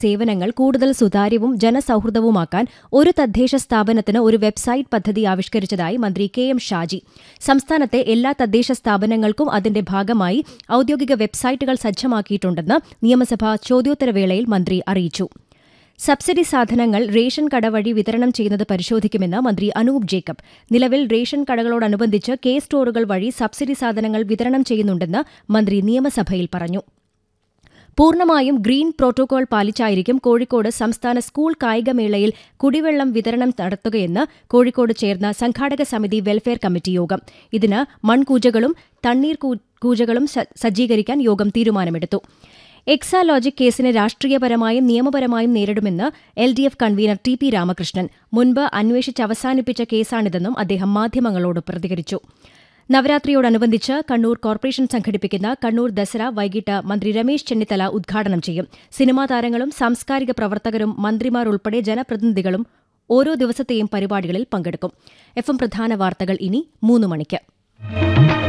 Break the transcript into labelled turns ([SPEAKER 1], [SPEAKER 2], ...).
[SPEAKER 1] സേവനങ്ങൾ കൂടുതൽ സുതാര്യവും ജനസൌഹൃദവുമാക്കാൻ ഒരു തദ്ദേശ സ്ഥാപനത്തിന് ഒരു വെബ്സൈറ്റ് പദ്ധതി ആവിഷ്കരിച്ചതായി മന്ത്രി കെ എം ഷാജി സംസ്ഥാനത്തെ എല്ലാ തദ്ദേശ സ്ഥാപനങ്ങൾക്കും അതിന്റെ ഭാഗമായി ഔദ്യോഗിക വെബ്സൈറ്റുകൾ സജ്ജമാക്കിയിട്ടുണ്ടെന്ന് നിയമസഭാ ചോദ്യോത്തരവേളയിൽ മന്ത്രി അറിയിച്ചു സബ്സിഡി സാധനങ്ങൾ റേഷൻ കട വഴി വിതരണം ചെയ്യുന്നത് പരിശോധിക്കുമെന്ന് മന്ത്രി അനൂപ് ജേക്കബ് നിലവിൽ റേഷൻ കടകളോടനുബന്ധിച്ച് കെ സ്റ്റോറുകൾ വഴി സബ്സിഡി സാധനങ്ങൾ വിതരണം ചെയ്യുന്നുണ്ടെന്ന് മന്ത്രി നിയമസഭയിൽ പറഞ്ഞു പൂർണ്ണമായും ഗ്രീൻ പ്രോട്ടോകോൾ പാലിച്ചായിരിക്കും കോഴിക്കോട് സംസ്ഥാന സ്കൂൾ കായികമേളയിൽ കുടിവെള്ളം വിതരണം നടത്തുകയെന്ന് കോഴിക്കോട് ചേർന്ന സംഘാടക സമിതി വെൽഫെയർ കമ്മിറ്റി യോഗം ഇതിന് മൺകൂജകളും തണ്ണീർ കൂജകളും സജ്ജീകരിക്കാൻ യോഗം തീരുമാനമെടുത്തു എക്സാലോജിക് കേസിനെ രാഷ്ട്രീയപരമായും നിയമപരമായും നേരിടുമെന്ന് L D F convener T P Ramakrishnan മുൻപ് അന്വേഷിച്ച് അവസാനിപ്പിച്ച കേസാണിതെന്നും അദ്ദേഹം മാധ്യമങ്ങളോട് പ്രതികരിച്ചു നവരാത്രിയോടനുബന്ധിച്ച് കണ്ണൂർ കോർപ്പറേഷൻ സംഘടിപ്പിക്കുന്ന കണ്ണൂർ ദസറ വൈകിട്ട് മന്ത്രി രമേശ് ചെന്നിത്തല ഉദ്ഘാടനം ചെയ്യും സിനിമാ താരങ്ങളും സാംസ്കാരിക പ്രവർത്തകരും മന്ത്രിമാർ ഉൾപ്പെടെ ജനപ്രതിനിധികളും ഓരോ ദിവസത്തെയും പരിപാടികളിൽ പങ്കെടുക്കും എഫ് എം പ്രധാന വാർത്തകൾ ഇനി മൂന്ന് മണിക്ക്